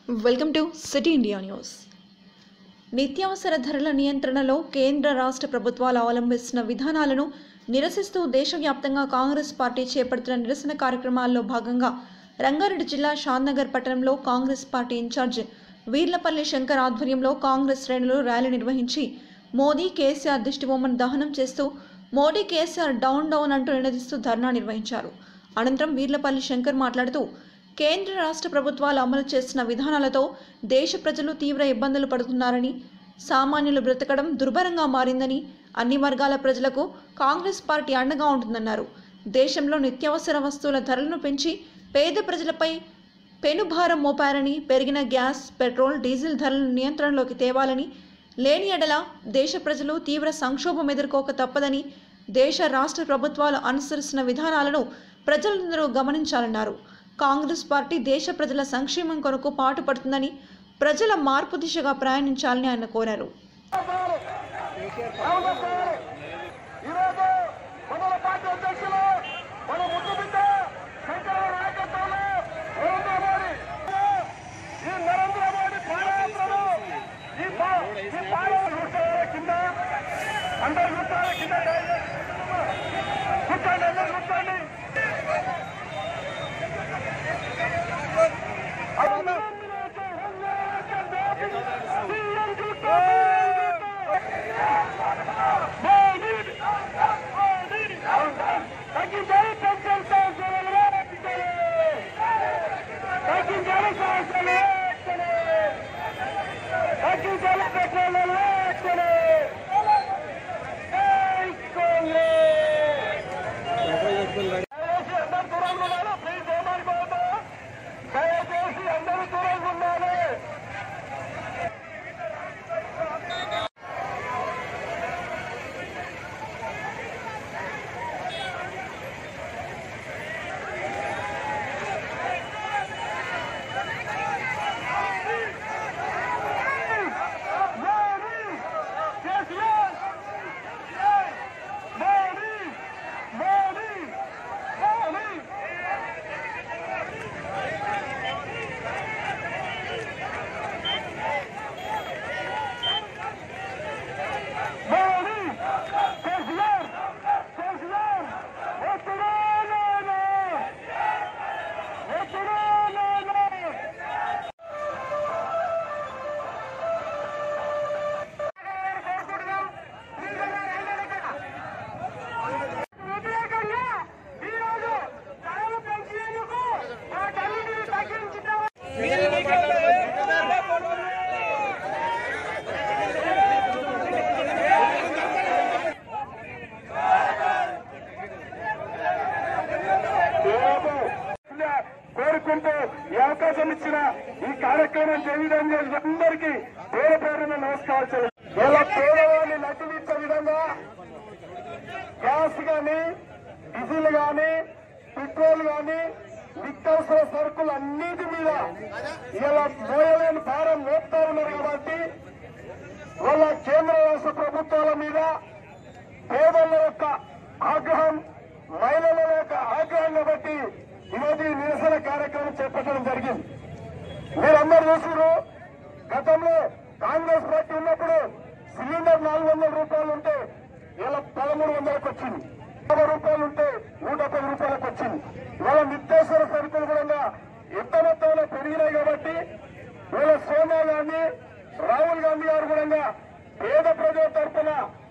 welcome to city India news నిత్యావసర ధరల నియంత్రణలో కేంద్ర రాష్ట్ర ప్రభుత్వాలు అవలంబిస్తున్న విధానాలను నిరసిస్తూ దేశవ్యాప్తంగా కాంగ్రెస్ పార్టీ చేపడుతున్న నిరసన కార్యక్రమాల్లో భాగంగా రంగారెడ్డి జిల్లా షాద్నగర్ పట్టణంలో కాంగ్రెస్ పార్టీ ఇన్ఛార్జ్ వీర్లపల్లి శంకర్ ఆధ్వర్యంలో కాంగ్రెస్ శ్రేణులు ర్యాలీ నిర్వహించి మోదీ కేసీఆర్ దిష్టిబొమ్మను దహనం చేస్తూ మోడీ కేసీఆర్ డౌన్ డౌన్ అంటూ నినదిస్తూ ధర్నా నిర్వహించారు అనంతరం వీర్లపల్లి శంకర్ మాట్లాడుతూ కేంద్ర రాష్ట్ర ప్రభుత్వాలు అమలు చేస్తున్న విధానాలతో దేశ ప్రజలు తీవ్ర ఇబ్బందులు పడుతున్నారని సామాన్యులు బ్రతకడం దుర్భరంగా మారిందని అన్ని వర్గాల ప్రజలకు కాంగ్రెస్ పార్టీ అండగా ఉంటుందన్నారు దేశంలో నిత్యావసర వస్తువుల ధరలను పెంచి పేద ప్రజలపై పెనుభారం మోపారని పెరిగిన గ్యాస్ పెట్రోల్ డీజిల్ ధరలను నియంత్రణలోకి తేవాలని లేని ఎడల దేశ ప్రజలు తీవ్ర సంక్షోభం ఎదుర్కోక తప్పదని దేశ రాష్ట్ర ప్రభుత్వాలు అనుసరిస్తున్న విధానాలను ప్రజలందరూ గమనించాలన్నారు కాంగ్రెస్ పార్టీ దేశ ప్రజల సంక్షేమం కొరకు పాటుపడుతుందని ప్రజల మార్పు దిశగా ప్రయాణించాలని ఆయన కోరారు ఈరోజు మన పార్టీ అధ్యక్షులు మన ముద్దు బిడ్డ శంకర నాయకత్వంలో నరేంద్ర మోడీ ఈ నరేంద్ర మోడీ పాదయాత్రను ఈ పా- ఈ పాలన కూర్చోవాలి కింద అందరు కూర్చోవాలి కింద కూర్చోండి అందరు కూర్చోండి తగ్గించాలి పెన్షన్ సంస్థలు తగ్గించాలి సంస్థలు తగ్గించాలి పెట్రోల్ దయచేసి అందరూ దూరంగా ఉండాలి ప్లీజ్ ఏమనుకోవద్దు దయచేసి అందరూ దూరంగా ఉండాలి మోడీ కేసీఆర్ మోడీ మోడీ మోడీ మోడీ కేసీఆర్ కేసీఆర్ వస్తున్నాను వస్తున్నాను వ్యతిరేకంగా ఈరోజు ధరలు పెంచినందుకు వాటన్నిటిని తగ్గించిన కోరుకుంటూ ఈ అవకాశం ఇచ్చిన ఈ కార్యక్రమం చేయడం చేసిన అందరికీ పేరు పేరున నమస్కారం చెల్లి ఇలా పేదవాళ్ళని నటించే విధంగా గ్యాస్ గాని డీజిల్ గాని పెట్రోల్ గాని నిత్యావసర సరుకులు అన్నిటి మీద ఇలా మోయలేని భారం మోపుతా ఉన్నారు కాబట్టి వాళ్ళ కేంద్ర రాష్ట్ర ప్రభుత్వాల మీద పేదల యొక్క ఆగ్రహం మహిళల యొక్క ఆగ్రహాన్ని బట్టి ఈరోజు ఈ నిరసన కార్యక్రమం చేపట్టడం జరిగింది మీరందరూ చూసారు గతంలో కాంగ్రెస్ పార్టీ ఉన్నప్పుడు సిలిండర్ నాలుగు వందల రూపాయలు ఉంటే ఇలా పదమూడు వందలకు వచ్చింది యాభై రూపాయలు ఉంటే నూట పది రూపాయలకు వచ్చింది ఇవాళ నిత్యావసర సరుకులు కూడా ఎంత మొత్తంలో పెరిగినాయి కాబట్టి ఇవాళ సోనియా గాంధీ రాహుల్ గాంధీ గారు కూడా పేద ప్రజల తరఫున